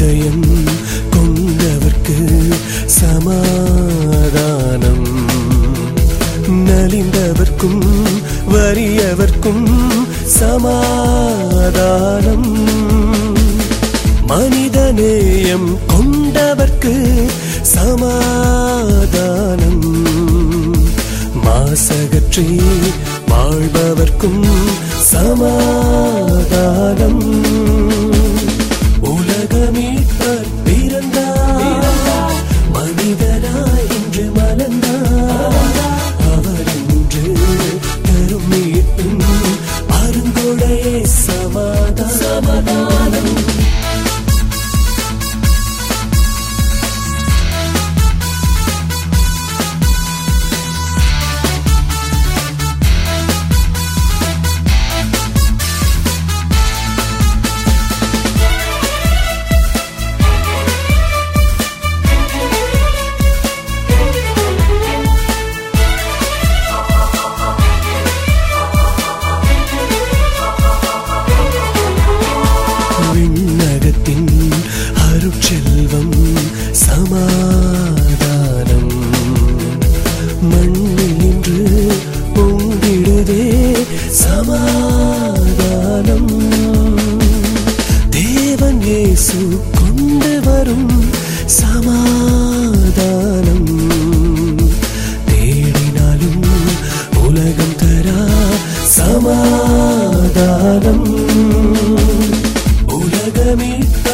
இருதயம் கொண்டவர்க்கு சமாதானம் நலிந்தவர்க்கும் வறியவர்க்கும் சமாதானம் மனிதநேயம் கொண்டவர்க்கு சமாதானம் மாசகற்றி வாழ்பவர்க்கும் சமாதானம் உலகமீட்பர் பிறந்தார் மனிதனாய் இன்று மலர்ந்தார் அவர் இன்று தரும் மீட்பின் அருங்கொடையே சமாதானம் சமாதானம் விண்ணகத்தின் அருட்செல்வம் சமாதானம் மண்ணில் நின்று பொங்கிடுதே சமாதானம் தேவன் இயேசு கொண்டு வரும் சமாதானம் தேடினாலும் உலகம் தரா சமாதானம் உலகமே